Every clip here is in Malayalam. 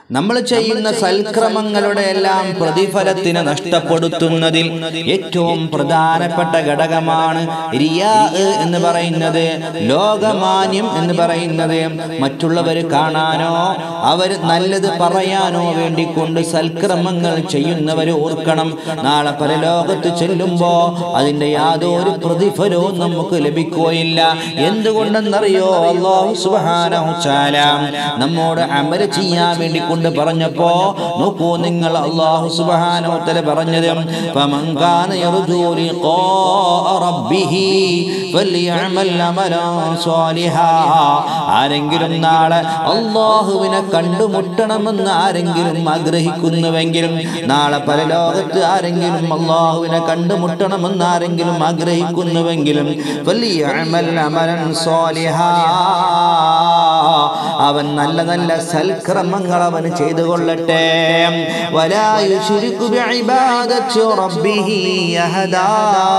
നമ്മൾ ചെയ്യുന്ന സൽക്രമങ്ങളുടെ എല്ലാം പ്രതിഫലത്തിന് നഷ്ടപ്പെടുത്തുന്നതിൽ ഏറ്റവും പ്രധാനപ്പെട്ട ഘടകമാണ് റിയാ എന്ന് പറയുന്നത് ലോകമാന്യം എന്ന് പറയുന്നത് മറ്റുള്ളവർ കാണാനോ അവർ നല്ലത് പറയാനോ വേണ്ടി കൊണ്ട് സൽക്രമങ്ങൾ ചെയ്യുന്നവർ ഓർക്കണം നാളെ പരലോകത്ത് ചെല്ലുമ്പോ അതിന്റെ യാതൊരു പ്രതിഫലവും നമുക്ക് ലഭിക്കുകയില്ല എന്തുകൊണ്ടെന്നറിയോ അള്ളാഹു സുബ്ഹാനഹു തആല നമ്മോട് അമല ചെയ്യാൻ വേണ്ടി കൊണ്ട് പറഞ്ഞപ്പോ നോക്കൂ നിങ്ങൾ അള്ളാഹു സുബ്ഹാനഹു തആല പറഞ്ഞത് ഫമൻ കാന യർജു ലിഖാഅ റബ്ബിഹി ഫൽയഅമൽ അമലൻ സ്വാലിഹാ ആരെങ്കിലും നാളെ അള്ളാഹുവിനെ കണ്ടുമുട്ടണമെന്ന് ആരെങ്കിലും ആഗ്രഹിക്കുന്നുവെങ്കിലും നാളെ പരലോകത്ത് ആരെങ്കിലും അള്ളാഹുവിനെ കണ്ടുമുട്ടണമെന്ന് ആരെങ്കിലും ആഗ്രഹിക്കുന്നുവെങ്കിലും ഫൽയഅമൽ അമലൻ സ്വാലിഹാ അവൻ നല്ല നല്ല സൽക്രമങ്ങൾ അവൻ ചെയ്തു കൊള്ളട്ടെ വലായു ശുരുക്കു ബിഇബാദത്തി റബ്ബിഹി യഹദാ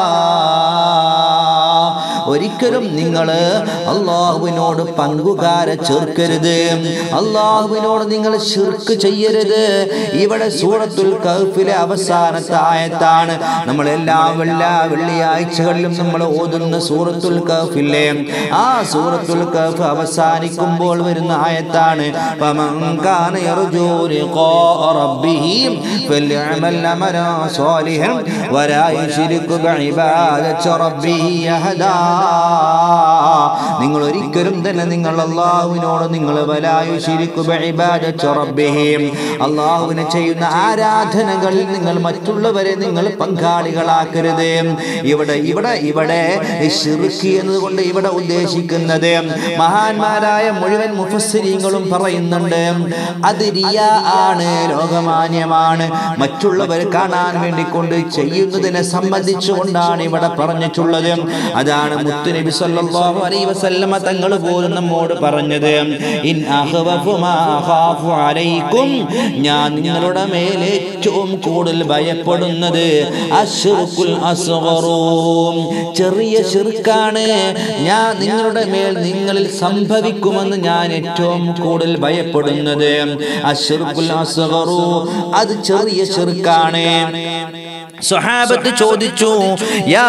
ഒരിക്കലും നിങ്ങൾ അള്ളാഹുവിനോട് പങ്കുകാരെ ചേർക്കരുത് അള്ളാഹുവിനോട് നിങ്ങൾ ശിർക്ക് ചെയ്യരുത് ഇവിടെ സൂറത്തുൽ കഹ്ഫിലെ അവസാനത്തെ ആയത്താണ് നമ്മൾ എല്ലാ വെള്ളാ വെള്ളിയാഴ്ചകളിലും നമ്മൾ ഓതുന്ന സൂറത്തുൽ കഹ്ഫില്ലേ ആ സൂറത്തുൽ കഹ്ഫ് അവസാനിക്കുമ്പോൾ വരുന്ന ആയത്താണ് فمن كان يرجو لقاء ربه فليعمل عملا صالحا ولا يشرك بعبادة ربه أحدا നിങ്ങൾ ഒരിക്കലും തന്നെ നിങ്ങൾ അള്ളാഹുവിനോട് നിങ്ങൾ വലായു ശിരിക്കും അള്ളാഹുവിനെ ചെയ്യുന്ന ആരാധനകളിൽ നിങ്ങൾ മറ്റുള്ളവരെ നിങ്ങൾ പങ്കാളികളാക്കരുത് ഇവിടെ ഇവിടെ ഇവിടെ ഷിർക്ക് എന്നതുകൊണ്ട് ഇവിടെ ഉദ്ദേശിക്കുന്നത് മഹാന്മാരായ മുഴുവൻ മുഫസ്സിരീങ്ങളും പറയുന്നുണ്ട് അത് റിയ ആണ് ലോകമാന്യമാണ് മറ്റുള്ളവർ കാണാൻ വേണ്ടി കൊണ്ട് ചെയ്യുന്നതിനെ സംബന്ധിച്ചുകൊണ്ടാണ് ഇവിടെ പറഞ്ഞിട്ടുള്ളത് അതാണ് മുത്തുനബി സല്ലല്ലാഹു അലൈഹി വസല്ലമ തങ്ങൾ പോലും നമ്മോട് പറഞ്ഞത് ഇൻ അഖ്വഫു മാ അഖാഫു അലൈക്കും ഞാൻ നിങ്ങളുടെ മേൽ ഏറ്റവും കൂടുതൽ ഭയപ്പെടുന്നത് അശ്റുക്കുൽ അസ്ഗറൂ ചെറിയ ശിർക്കാണ് ഞാൻ നിങ്ങളുടെ മേൽ നിങ്ങളിൽ സംഭവിക്കുമെന്ന് ഞാൻ ഏറ്റവും കൂടുതൽ ഭയപ്പെടുന്നത് അശ്റുക്കുൽ അസ്ഗറൂ അത് ചെറിയ ശിർക്കാണ് സ്വഹാബത്ത് ചോദിച്ചു യാ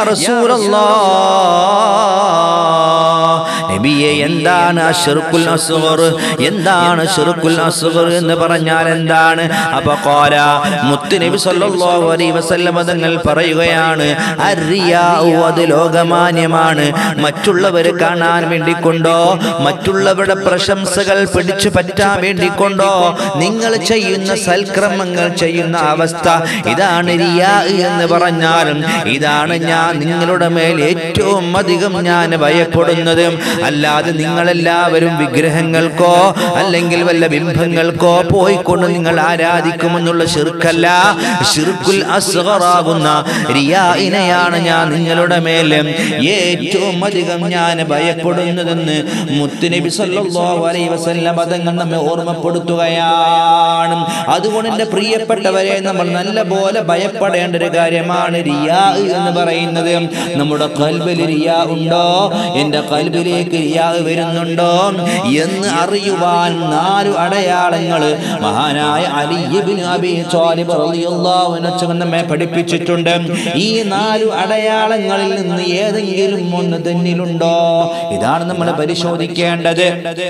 റസൂലല്ലാഹ് നബിയെ എന്താണ് അഷ്റുക്കുൽ അസ്ഗർ എന്താണ് ഷിർക്കുൽ അസ്ഗർ എന്ന് പറഞ്ഞാൽ എന്താണ് അപ്പൊ ഖാല മുത്ത് നബി സല്ലല്ലാഹു അലൈഹി വസല്ലം തങ്ങൾ പറയുകയാണ് അർറിയാഉ അത് ലോകമാന്യമാണ് മറ്റുള്ളവർ കാണാൻ വേണ്ടി കൊണ്ടോ മറ്റുള്ളവരുടെ പ്രശംസകൾ പിടിച്ചു പറ്റാൻ വേണ്ടി കൊണ്ടോ നിങ്ങൾ ചെയ്യുന്ന സൽക്രമങ്ങൾ ചെയ്യുന്ന അവസ്ഥ ഇതാണ് റിയാ എന്ന് പറഞ്ഞാലും ഇതാണ് ഞാൻ നിങ്ങളുടെ മേൽ ഏറ്റവും അധികം ഞാൻ ഭയപ്പെടുന്നത് അല്ലാതെ നിങ്ങളെല്ലാവരും വിഗ്രഹങ്ങൾക്കോ അല്ലെങ്കിൽ വല്ല ബിംബങ്ങൾക്കോ പോയിക്കൊണ്ട് നിങ്ങൾ ആരാധിക്കുമെന്നുള്ള ഷിർക്കല്ല ഷിർക്കുൽ അസ്ഗറാകുന്ന റിയായിനെയാണ് ഞാൻ നിങ്ങളുടെ മേൽ ഏറ്റവും അധികം ഞാൻ ഭയപ്പെടുന്നതെന്ന് മുത്തുനബി സല്ലല്ലാഹു അലൈഹി വസല്ലം പദങ്ങൾ നമ്മെ ഓർമ്മപ്പെടുത്തുകയാണ് അതുകൊണ്ട് എൻ്റെ പ്രിയപ്പെട്ടവരെ നമ്മൾ നല്ല പോലെ ഭയപ്പെടേണ്ട ഒരു കാര്യമാണ് റിയാ എന്ന് പറയുന്നത് നമ്മുടെ കൽബിൽ റിയാ ഉണ്ടോ എൻ്റെ കൽബിലേക്ക് റിയാ വരുന്നുണ്ടോ എന്ന് അറിയുവാൻ നാലു അടയാളങ്ങൾ മഹാനായ അലി ഇബ്നു അബി ത്വാലിബ് റളിയല്ലാഹു അൻഹു നമ്മെ പഠിപ്പിച്ചിട്ടുണ്ട് ഈ നാലു അടയാളങ്ങളിൽ നിന്ന് ഏതെങ്കിലും ഒന്ന് തന്നിലുണ്ടോ ഇതാണ് നമ്മൾ പരിശോധിക്കേണ്ടത്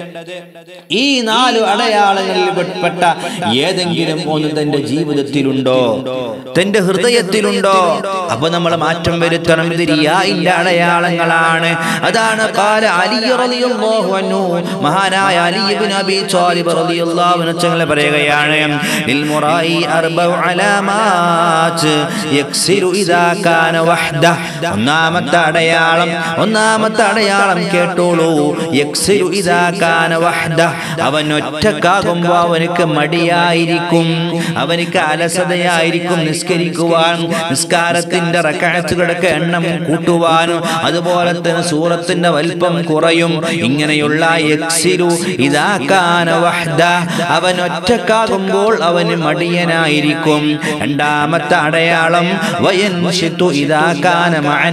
ഈ നാലു അടയാളങ്ങളിൽ പെട്ട ഏതെങ്കിലും ഒന്ന് തന്റെ ജീവിതത്തിലുണ്ടോ തന്റെ ഹൃദയത്തിലുണ്ടോ അപ്പൊ നമ്മൾ മാറ്റം വരുത്തണം ഇത് റിയായിന്റെ അടയാളങ്ങളാണ് അതാണ് കാല അലി റളിയല്ലാഹു അൻഹു മഹാനായ അലി ഇബ്നു അബി ത്വാലിബ് റളിയല്ലാഹു അൻഹു തങ്ങൾ പറയുകയാണ് ലിൽ മുറായി അർബഉ അലാമാത്ത് യക്സിരു ഇദാ കാന വഹ്ദ ഒന്നാമത്തെ അടയാളം ഒന്നാമത്തെ അടയാളം കേട്ടോളൂ യക്സിരു ഇദാ കാന വഹ്ദ അവൻ ഒറ്റക്കാകുമ്പോൾ അവനക്ക് മടിയായിരിക്കും അവനക്ക് അലസതയായിരിക്കും നിസ്കരിക്കുവാൻ നിസ്കാരത്തിന്റെ റക്കാത്തുകളുടെ എണ്ണം കൂട്ടുവാനും അതുപോലെ തന്നെ സൂറത്തിന്റെ വലിപ്പം കുറ കുറയും ഇങ്ങനെയുള്ള യക്സിരു ഇതാക്കാന വഹ്ദ അവൻ ഒറ്റക്കാകുമ്പോൾ അവന് മടിയനായിരിക്കും രണ്ടാമത്തെ അടയാളം വയൻഷിത്തു ഇതാക്കാന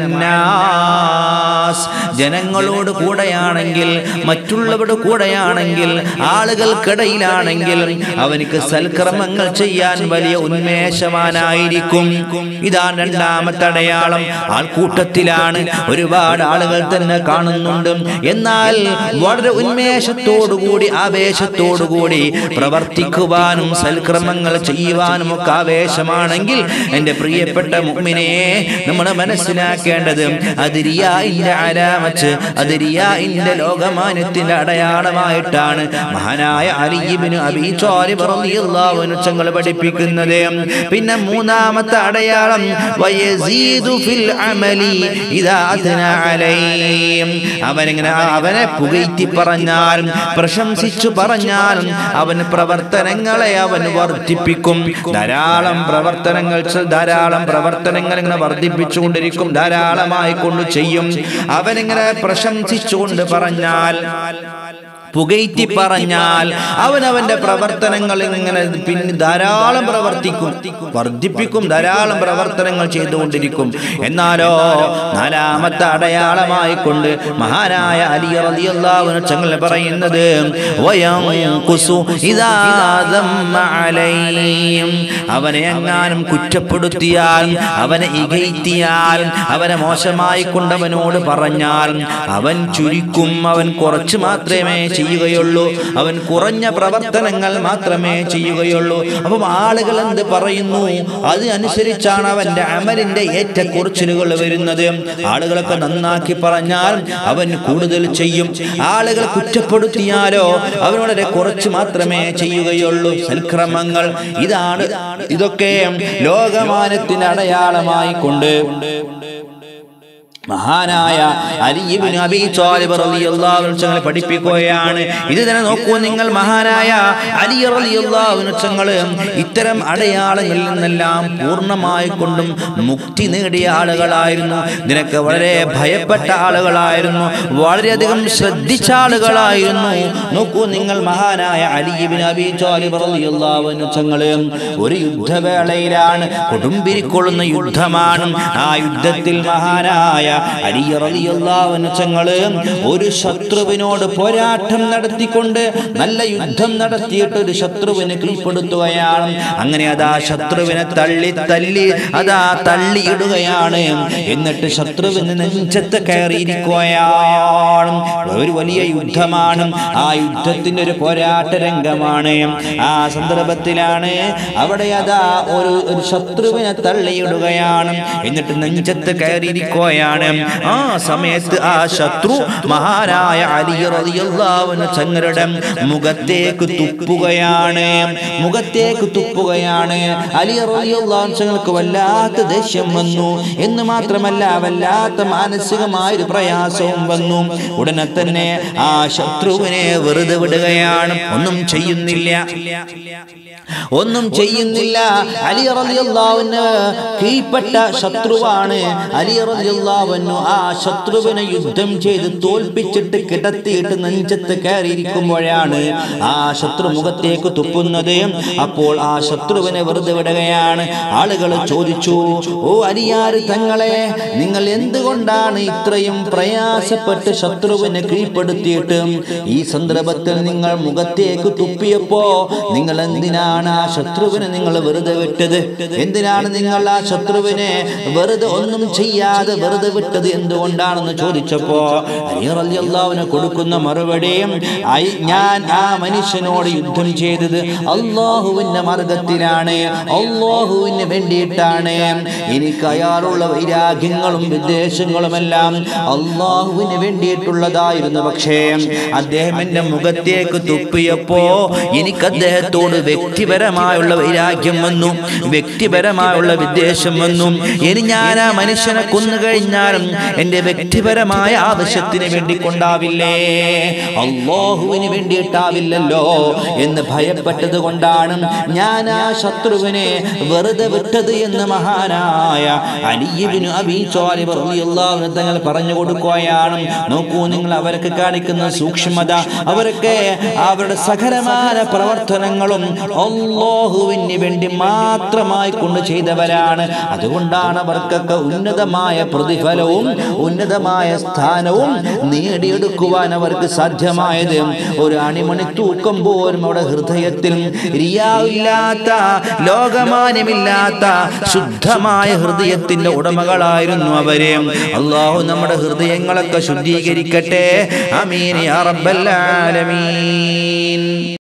മഅന്നാസ് ജനങ്ങളോട് കൂടെയാണെങ്കിൽ മറ്റുള്ളവരുടെ കൂടെയാണെങ്കിൽ ആളുകൾക്കിടയിലാണെങ്കിൽ അവനിക്ക് സൽക്രമങ്ങൾ ചെയ്യാൻ വലിയ ഉന്മേഷവാനായിരിക്കും ഇതാണ് രണ്ടാമത്തെ അടയാളം ആൾക്കൂട്ടത്തിലാണ് ഒരുപാട് ആളുകൾ തന്നെ കാണുന്നുണ്ട് എന്നാൽ വളരെ ഉന്മേഷത്തോടുകൂടി ആവേശത്തോടുകൂടി പ്രവർത്തിക്കുവാനും സൽക്രമങ്ങൾ ചെയ്യുവാനും ഒക്കെ ആവേശമാണെങ്കിൽ എൻ്റെ പ്രിയപ്പെട്ട മുമ്മിനെ നമ്മൾ മനസ്സിലാക്കേണ്ടത് അത് റിയായിന്റെ അലാമത്ത് അത് റിയായിന്റെ ലോകമാന്യത്തിന്റെ അടയാളമായിട്ടാണ് മഹാനായ അലിയിബിന് അബി ത്വാലിബ് റളിയല്ലാഹു അൻഹു തങ്ങൾ പഠിപ്പിക്കുന്നത് പിന്നെ മൂന്നാമത്തെ അടയാളം വയസീദു ഫിൽ അമലി ഇദാ അത്ന അലൈഹിം അവനിങ്ങനെ അവനെ പുകഴ്ത്തി പറഞ്ഞാലും പ്രശംസിച്ചു പറഞ്ഞാലും അവൻ പ്രവർത്തനങ്ങളെ അവൻ വർദ്ധിപ്പിക്കും ധാരാളം പ്രവർത്തനങ്ങൾ ചെ- ധാരാളം പ്രവർത്തനങ്ങൾ ഇങ്ങനെ വർദ്ധിപ്പിച്ചുകൊണ്ടിരിക്കും ധാരാളമായി കൊണ്ട് ചെയ്യും അവനിങ്ങനെ പ്രശംസിച്ചുകൊണ്ട് പറഞ്ഞാൽ പുകയ്റ്റി പറഞ്ഞാൽ അവൻ അവന്റെ പ്രവർത്തനങ്ങൾ ഇങ്ങനെ പിന്നെ ധാരാളം പ്രവർത്തിക്കും വർദ്ധിപ്പിക്കും ധാരാളം പ്രവർത്തനങ്ങൾ ചെയ്തുകൊണ്ടിരിക്കും എന്നാലോ നാലാമത്തെ അടയാളമായി കൊണ്ട് മഹാനായ അലി റളിയല്ലാഹു അൻഹു തങ്ങൾ പറയുന്നത് വയംകുസു ഇദാ ദമ്മ അലൈഹിം അവനെ എങ്ങാനും കുറ്റപ്പെടുത്തിയാൽ അവനെ ഇകഴ്ത്തിയാൽ അവനെ മോശമായി കൊണ്ടവനോട് പറഞ്ഞാൽ അവൻ ചുരുക്കും അവൻ കുറച്ച് മാത്രമേ ചെയ്യുകയുള്ളൂ അവൻ കുറഞ്ഞ പ്രവർത്തനങ്ങൾ മാത്രമേ ചെയ്യുകയുള്ളൂ അപ്പം ആളുകൾ എന്ത് പറയുന്നു അതിനനുസരിച്ചാണ് അവന്റെ അമലിന്റെ ഏറ്റക്കുറച്ചിലുകൾ വരുന്നത് ആളുകളൊക്കെ നന്നാക്കി പറഞ്ഞാൽ അവൻ കൂടുതൽ ചെയ്യും ആളുകൾ കുറ്റപ്പെടുത്തിയാലോ അവൻ വളരെ കുറച്ച് മാത്രമേ ചെയ്യുകയുള്ളൂ സൽക്രമങ്ങൾ ഇതാണ് ഇതൊക്കെ ലോകമാനത്തിന് അടയാളമായി കൊണ്ട് മഹാനായ അലിയിബ്നു അബീ ത്വാലിബ് റളിയല്ലാഹു അൻഹു തങ്ങളെ പഠിപ്പിക്കുകയാണ് ഇത് തന്നെ നോക്കൂ നിങ്ങൾ മഹാനായ അലി റളിയല്ലാഹു അൻഹു തങ്ങൾ ഇത്തരം അടയാളങ്ങളിൽ നിന്നെല്ലാം പൂർണ്ണമായി കൊണ്ടും മുക്തി നേടിയ ആളുകളായിരുന്നു ഇതിനൊക്കെ വളരെ ഭയപ്പെട്ട ആളുകളായിരുന്നു വളരെയധികം ശ്രദ്ധിച്ച ആളുകളായിരുന്നു നോക്കൂ നിങ്ങൾ മഹാനായ അലിയിബിൻ അബി ത്വാലിബ് റളിയല്ലാഹു അൻഹു തങ്ങൾ ഒരു യുദ്ധവേളയിലാണ് കൊടുമ്പിരിക്കൊള്ളുന്ന യുദ്ധമാണ് ആ യുദ്ധത്തിൽ മഹാനായ അലി റളിയല്ലാഹു അൻഹു തങ്ങൾ ഒരു ശത്രുവിനോട് പോരാട്ടം നടത്തിക്കൊണ്ട് നല്ല യുദ്ധം നടത്തിയിട്ട് ഒരു ശത്രുവിനെ കീഴ്പ്പെടുത്തുകയാണ് അങ്ങനെ അതാ ശത്രുവിനെ തള്ളി തല്ലി അതാ തള്ളിയിടുകയാണ് എന്നിട്ട് ശത്രുവിന് നെഞ്ചത്ത് കയറിയിരിക്കുകയാണ് ഒരു വലിയ യുദ്ധമാണ് ആ യുദ്ധത്തിന്റെ ഒരു പോരാട്ട രംഗമാണ് ആ സന്ദർഭത്തിലാണ് അവിടെ അതാ ഒരു ഒരു ശത്രുവിനെ തള്ളിയിടുകയാണ് എന്നിട്ട് നെഞ്ചത്ത് കയറിയിരിക്കുകയാണ് ആ സമയത്ത് ആ ശത്രു മഹാനായ അലി റളിയല്ലാഹു അൻഹു തങ്ങളുടെ മുഖത്തേക്ക് തുപ്പുകയാണ് മുഖത്തേക്ക് തുപ്പുകയാണ് അലി റളിയല്ലാഹു അൻഹു തങ്ങൾക്ക് വല്ലാത്ത ദേഷ്യം വന്നു എന്ന് മാത്രമല്ല വല്ലാത്ത മാനസികമായ ഒരു പ്രയാസവും വന്നു ഉടനെ തന്നെ ആ ശത്രുവിനെ വെറുതെ വിടുകയാണ് ഒന്നും ചെയ്യുന്നില്ല ഒന്നും ചെയ്യുന്നില്ല അലി റളിയല്ലാഹുവിന് കീഴ്പ്പെട്ട ശത്രുവാണ് അലി റളിയല്ലാഹുവിനു ആ ശത്രുവിനെ യുദ്ധം ചെയ്ത് തോൽപ്പിച്ചിട്ട് കിടത്തിയിട്ട് നെഞ്ചത്ത് കയറിയിരിക്കുമ്പോഴാണ് ആ ശത്രു മുഖത്തേക്ക് തുപ്പുന്നത് അപ്പോൾ ആ ശത്രുവിനെ വെറുതെ വിടുകയാണ് ആളുകൾ ചോദിച്ചു ഓ അലിയാര് തങ്ങളെ നിങ്ങൾ എന്തുകൊണ്ടാണ് ഇത്രയും പ്രയാസപ്പെട്ട് ശത്രുവിനെ കീഴ്പ്പെടുത്തിയിട്ട് ഈ സന്ദർഭത്തിൽ നിങ്ങൾ മുഖത്തേക്ക് തുപ്പിയപ്പോ നിങ്ങൾ എന്തിനാണ് ആ ശത്രുവിനെ നിങ്ങൾ വെറുതെ വിട്ടത് എന്തിനാണ് നിങ്ങൾ ആ ശത്രുവിനെ വെറുതെ ഒന്നും ചെയ്യാതെ വെറുതെ വിട്ടത് എന്തുകൊണ്ടാണെന്ന് ചോദിച്ചപ്പോ അലി റളിയല്ലാഹുവിന് കൊടുക്കുന്ന മറുപടിയും "ഐ- ഞാൻ ആ മനുഷ്യനോട് യുദ്ധം ചെയ്തത് അള്ളാഹുവിന്റെ മാർഗത്തിലാണ് അള്ളാഹുവിന് വേണ്ടിയിട്ടാണ് എനിക്ക് അയാളുള്ള വൈരാഗ്യങ്ങളും വിദ്വേഷങ്ങളുമെല്ലാം അള്ളാഹുവിന് വേണ്ടിയിട്ടുള്ളതായിരുന്നു പക്ഷേ അദ്ദേഹം എന്റെ മുഖത്തേക്ക് തുപ്പിയപ്പോ എനിക്ക് അദ്ദേഹത്തോട് വ്യക്തിപരമായുള്ള വൈരാഗ്യം വന്നു വ്യക്തിപരമായുള്ള വിദ്വേഷം വന്നു ഇനി ഞാൻ ആ മനുഷ്യനെ കൊന്നു കഴിഞ്ഞാൽ കഴിഞ്ഞാലും എൻ്റെ വ്യക്തിപരമായ ആവശ്യത്തിന് വേണ്ടി കൊണ്ടാവില്ലേ അള്ളാഹുവിന് വേണ്ടിയിട്ടാവില്ലല്ലോ എന്ന് ഭയപ്പെട്ടത് കൊണ്ടാണ് ഞാൻ ആ ശത്രുവിനെ വെറുതെ വിട്ടത് എന്ന് മഹാനായ അലിയിബിനു അബീ ത്വാലിബ് റളിയല്ലാഹു അൻഹു തങ്ങൾ പറഞ്ഞു കൊടുക്കുകയാണ് നോക്കൂ നിങ്ങൾ അവർക്ക് കാണിക്കുന്ന സൂക്ഷ്മത അവർക്ക് അവരുടെ സകലമായ പ്രവർത്തനങ്ങളും അള്ളാഹുവിന് വേണ്ടി മാത്രമായി കൊണ്ട് ചെയ്തവരാണ് അതുകൊണ്ടാണ് അവർക്കൊക്കെ ഉന്നതമായ പ്രതിഫലവും ഉന്നതമായ സ്ഥാനവും നേടിയെടുക്കുവാൻ അവർക്ക് സാധ്യമായത് ഒരു അണിമണി തൂക്കം പോലും അവിടെ ഹൃദയത്തിൽ റിയാവില്ലാത്ത ലോകമാന്യമില്ലാത്ത ശുദ്ധമായ ഹൃദയത്തിന്റെ ഉടമകളായിരുന്നു അവരെ അള്ളാഹു നമ്മുടെ ഹൃദയങ്ങളൊക്കെ ശുദ്ധീകരിക്കട്ടെ അമീൻ യാ റബ്ബൽ ആലമീൻ